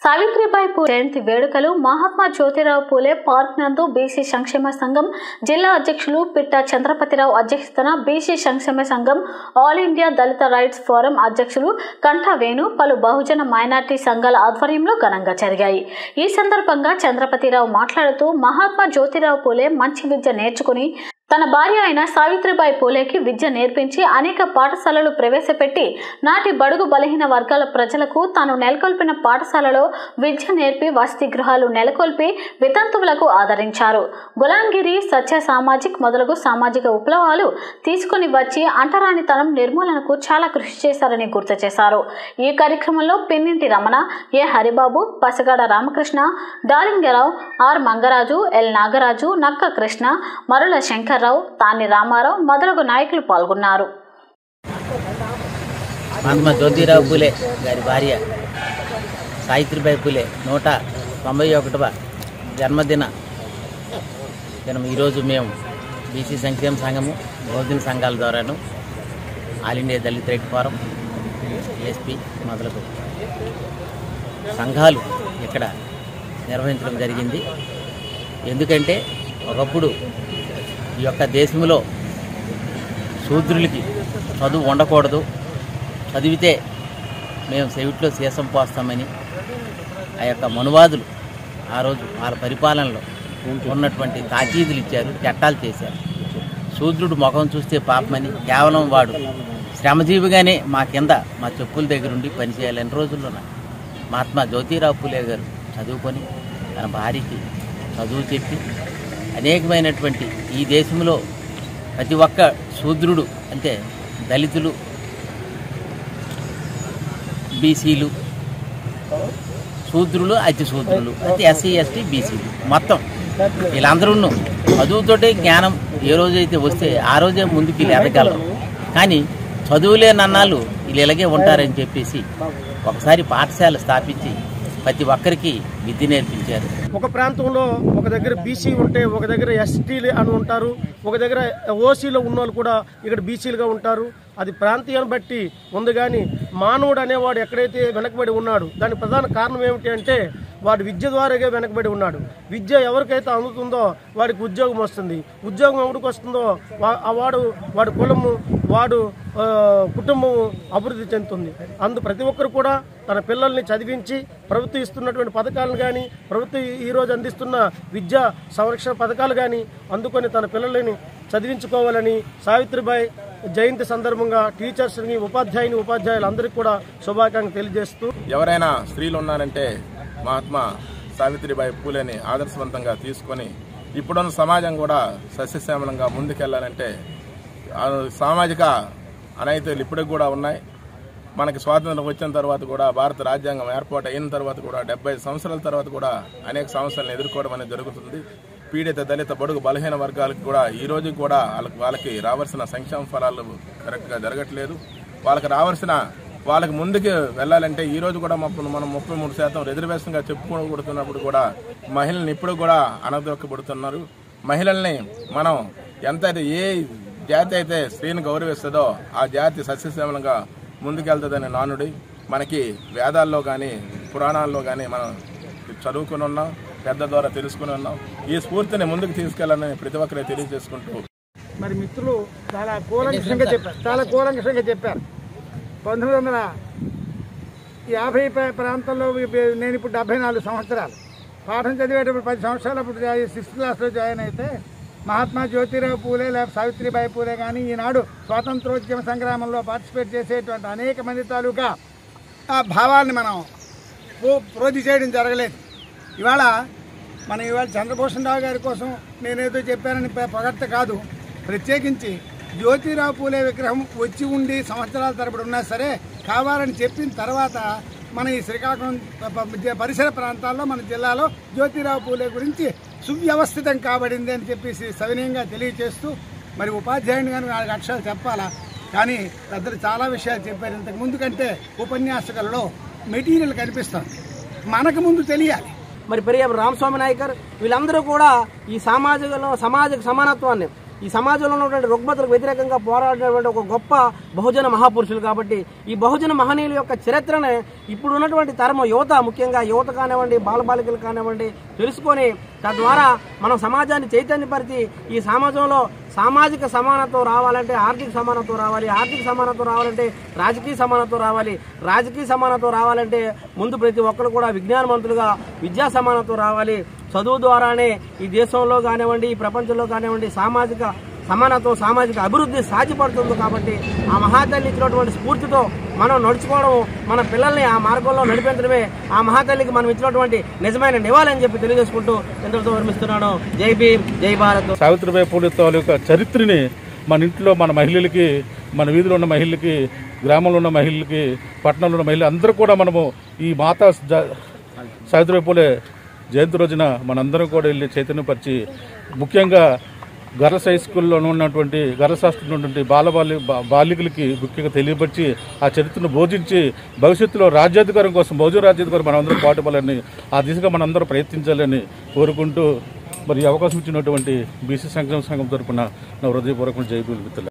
సావిత్రిబాయి పూలే జయంతి వేడుకలు మహాత్మా జ్యోతిరావు పూలే పార్క్ నందు బీసీ సంక్షేమ సంఘం జిల్లా అధ్యక్షులు పిట్ట చంద్రపతిరావు అధ్యక్షతన బీసీ సంక్షేమ సంఘం all India Dalit rights forum అధ్యక్షులు కంఠ వేణు పలు బహుజన మైనార్టీ సంఘాల ఆధ్వర్యంలో ఘనంగా జరిగాయి ఈ సందర్భంగా చంద్రపతిరావు మాట్లాడుతూ మహాత్మా జ్యోతిరావు పూలే మంచి విద్య నేర్చుకుని తన భార్య అయిన సావిత్రిబాయి పూలేకి విద్య నేర్పించి అనేక పాఠశాలలు ప్రవేశపెట్టి నాటి బడుగు బలహీన వర్గాల ప్రజలకు తాను నెలకొల్పిన పాఠశాలలో విద్య నేర్పి వసతి గృహాలు నెలకొల్పి వితంతువులకు ఆదరించారు గులాంగిరి సత్య సామాజిక్ మొదలగు సామాజిక విప్లవాలు తీసుకుని వచ్చి అంటరానితనం నిర్మూలనకు చాలా కృషి చేశారని గుర్తు చేశారు ఈ కార్యక్రమంలో Pinninti Ramana A Haribabu Pasagada Ramakrishna Dalingarao R Mangaraju L Nagaraju Nakka Krishna మరుల Shankarrao తాని రామారావు మొదలగు నాయకులు పాల్గొన్నారు మహాత్మా జ్యోతిరావు పూలే గారి భార్య సావిత్రిబాయి పూలే నూట తొంభై ఒకటవ జన్మదిన దినం ఈరోజు మేము బీసీ సంక్షేమ సంఘము బహుజన సంఘాల ద్వారాను all India Dalit right forum SP మొదలగు సంఘాలు ఇక్కడ నిర్వహించడం జరిగింది ఎందుకంటే ఒకప్పుడు ఈ యొక్క దేశంలో శూద్రులకి చదువు ఉండకూడదు చదివితే మేము సెవిట్లో సీసం పోస్తామని ఆ యొక్క మనువాదులు ఆ రోజు వాళ్ళ పరిపాలనలో ఉన్నటువంటి తాకీదులు ఇచ్చారు చట్టాలు చేశారు శూద్రుడు ముఖం చూస్తే పాపమని కేవలం వాడు శ్రమజీవిగానే మా కింద మా చెప్పుల దగ్గర ఉండి పనిచేయాలని రోజుల్లోన మహాత్మా జ్యోతిరావు పూలే గారు చదువుకొని తన భార్యకి చదువు చెప్పి అనేకమైనటువంటి ఈ దేశంలో ప్రతి ఒక్క శూద్రుడు అంటే దళితులు బీసీలు శూద్రులు అతి శూద్రులు అతి ఎస్సీ ఎస్టీ బీసీలు మొత్తం వీళ్ళందరూ చదువుతోటే జ్ఞానం ఏ రోజైతే వస్తే ఆ రోజే ముందుకు వీళ్ళు ఎదగలరు కానీ చదువులేని అన్నాళ్ళు వీళ్ళు ఇలాగే ఉంటారని చెప్పేసి ఒకసారి పాఠశాల స్థాపించి ప్రతి ఒక్కరికి విద్య నేర్పించారు ఒక ప్రాంతంలో ఒక దగ్గర బీసీ ఉంటే ఒక దగ్గర ఎస్టీలు అని ఉంటారు ఒక దగ్గర ఓసీలో ఉన్న వాళ్ళు కూడా ఇక్కడ బీసీలుగా ఉంటారు అది ప్రాంతీయాన్ని బట్టి ఉంది కానీ మానవుడు అనేవాడు ఎక్కడైతే వెనకబడి ఉన్నాడు దానికి ప్రధాన కారణం ఏమిటి అంటే వాడు విద్య ద్వారాగా వెనకబడి ఉన్నాడు విద్య ఎవరికైతే అందుతుందో వాడికి ఉద్యోగం వస్తుంది ఉద్యోగం ఎవరికి వస్తుందో వా- ఆ వాడు వాడి కులము వాడు ఆ, కుటుంబము అభివృద్ధి చెందుతుంది అందు ప్రతి ఒక్కరు కూడా తన పిల్లల్ని చదివించి ప్రభుత్వం ఇస్తున్నటువంటి పథకాలను కానీ ప్రభుత్వం ఈ రోజు అందిస్తున్న విద్యా సంరక్షణ పథకాలు కానీ అందుకొని తన పిల్లలని చదివించుకోవాలని సావిత్రిబాయి జయంతి సందర్భంగా టీచర్స్ని ఉపాధ్యాయుని ఉపాధ్యాయులందరికీ కూడా శుభాకాంక్షలు తెలియజేస్తూ ఎవరైనా స్త్రీలు ఉన్నారంటే మహాత్మా సావిత్రిబాయి పూలేని ఆదర్శవంతంగా తీసుకొని ఇప్పుడున్న సమాజం కూడా సస్యశ్యామలంగా ముందుకెళ్లాలంటే ఆ సామాజిక అనైతులు ఇప్పటికి కూడా ఉన్నాయి మనకి స్వాతంత్రం వచ్చిన తర్వాత కూడా భారత రాజ్యాంగం ఏర్పాటు అయిన తర్వాత కూడా డెబ్బై సంవత్సరాల తర్వాత కూడా అనేక సమస్యలను ఎదుర్కోవడం అనేది జరుగుతుంది పీడిత దళిత బడుగు బలహీన వర్గాలకు కూడా ఈ రోజు కూడా వాళ్ళకి వాళ్ళకి రావాల్సిన సంక్షేమ ఫలాలు కరెక్ట్గా జరగట్లేదు వాళ్ళకి రావాల్సిన వాళ్ళకి ముందుకు వెళ్ళాలంటే ఈ రోజు కూడా మొప్ప- మనం ముప్పై మూడు శాతం రిజర్వేషన్గా చెప్పుకోబడుతున్నప్పుడు కూడా మహిళల్ని ఇప్పుడు కూడా అనదొక్కబడుతున్నారు మహిళల్ని మనం ఎంత అయితే ఏ జాతి అయితే స్త్రీని గౌరవిస్తుందో ఆ జాతి సస్యశ్యామలంగా ముందుకెళ్తుందనే నానుడి మనకి వేదాల్లో కానీ పురాణాల్లో కానీ మనం చదువుకుని ఉన్నాం పెద్ద ద్వారా తెలుసుకుని ఉన్నాం ఈ స్ఫూర్తిని ముందుకు తీసుకెళ్లాలని ప్రతి ఒక్కరే తెలియజేసుకుంటూ మరి మిత్రులు చాలా కూలంకషంగా చెప్పారు చాలా కూలంకషంగా చెప్పారు పంతొమ్మిది వందల యాభై ప- ప్రాంతంలో ఇప్పు- నేను ఇప్పుడు డెబ్బై నాలుగు సంవత్సరాలు పాఠం చదివేటప్పుడు పది సంవత్సరాలు అప్పుడు సిక్స్త్ క్లాస్లో జాయిన్ అయితే మహాత్మా జ్యోతిరావు పూలే లేదా సావిత్రిబాయి పూలే కానీ ఈనాడు స్వాతంత్రోద్యమ సంగ్రామంలో పార్టిసిపేట్ చేసేటువంటి అనేక మంది తాలూకా ఆ భావాల్ని మనం పో- ప్రోధి చేయడం జరగలేదు ఇవాళ మనం ఇవాళ చంద్రభూషణ్ రావు గారి కోసం నేనేదో చెప్పానని ప- పొగడ్త కాదు ప్రత్యేకించి జ్యోతిరావు పూలే విగ్రహం వచ్చి ఉండి సంవత్సరాల తరబడి ఉన్నా సరే కావాలని చెప్పిన తర్వాత మన ఈ శ్రీకాకుళం ప- ప- పరిసర ప్రాంతాల్లో మన జిల్లాలో జ్యోతిరావు పూలే గురించి సువ్యవస్థితం కాబడింది అని చెప్పేసి సవినయంగా తెలియజేస్తూ మరి ఉపాధ్యాయుని కానీ నాలుగు అక్షరాలు చెప్పాలా కానీ పెద్దలు చాలా విషయాలు చెప్పారు ఇంతకు ముందు కంటే ఉపన్యాసకులలో మెటీరియల్ కనిపిస్తుంది మనకు ముందు తెలియాలి మరి పెరియ రామస్వామి నాయకర్ వీళ్ళందరూ కూడా ఈ సామాజికలో సామాజిక సమానత్వాన్ని ఈ సమాజంలో ఉన్నటువంటి రుగ్మతలకు వ్యతిరేకంగా పోరాడినటువంటి ఒక గొప్ప బహుజన మహాపురుషులు కాబట్టి ఈ బహుజన మహనీయుల యొక్క చరిత్రను ఇప్పుడు ఉన్నటువంటి తరం యువత ముఖ్యంగా యువత కానివ్వండి బాలబాలికలు కానివ్వండి తెలుసుకొని తద్వారా మనం సమాజాన్ని చైతన్యపరిచి ఈ సమాజంలో సామాజిక సమానత్వం రావాలంటే ఆర్థిక సమానత్వం రావాలి ఆర్థిక సమానత్వం రావాలంటే రాజకీయ సమానత్వం రావాలి రాజకీయ సమానత్వం రావాలంటే ముందు ప్రతి ఒక్కరు కూడా విజ్ఞానవంతులుగా విద్యా సమానత్వం రావాలి చదువు ద్వారానే ఈ దేశంలో కానివ్వండి ఈ ప్రపంచంలో కానివ్వండి సామాజిక సమానత్వం సామాజిక అభివృద్ధి సాధ్యపడుతుంది కాబట్టి ఆ మహాతల్లి ఇచ్చినటువంటి స్ఫూర్తితో మనం నడుచుకోవడం మన పిల్లల్ని ఆ మార్గంలో నడిపించడమే ఆ మహాతల్లికి మనం ఇచ్చినటువంటి నిజమైన నివాళి అని చెప్పి తెలియజేసుకుంటూ ఇంతటితో విరమిస్తున్నాను జై భీమ్ జై భారత్ సావిత్రిబాయి పూలే తాలూకా చరిత్రని మన ఇంట్లో మన మహిళలకి మన వీధిలో ఉన్న మహిళలకి గ్రామంలో ఉన్న మహిళలకి పట్టణంలో ఉన్న మహిళలు అందరూ కూడా మనము ఈ మాతా జ- సావిత్రిబాయి పూలే జయంతి రోజున మనందరం కూడా వెళ్ళి చైతన్యపరిచి ముఖ్యంగా గర్ల్స్ హై స్కూల్లో ఉన్నటువంటి గర్ల్స్ హాస్టల్లో ఉన్నటువంటి బాలబాలి బా- బాలికలకి ముఖ్యంగా తెలియపరిచి ఆ చరిత్రను బోధించి భవిష్యత్తులో రాజ్యాధికారం కోసం బహుజన రాజ్యాధికారం మనందరం పాటుపడాలని ఆ దిశగా మనందరం ప్రయత్నించాలని కోరుకుంటూ మరి ఈ అవకాశం ఇచ్చినటువంటి బీసీ సంక్షేమ సంఘం తరపున నా హృదయపూర్వక జై మిత్రులు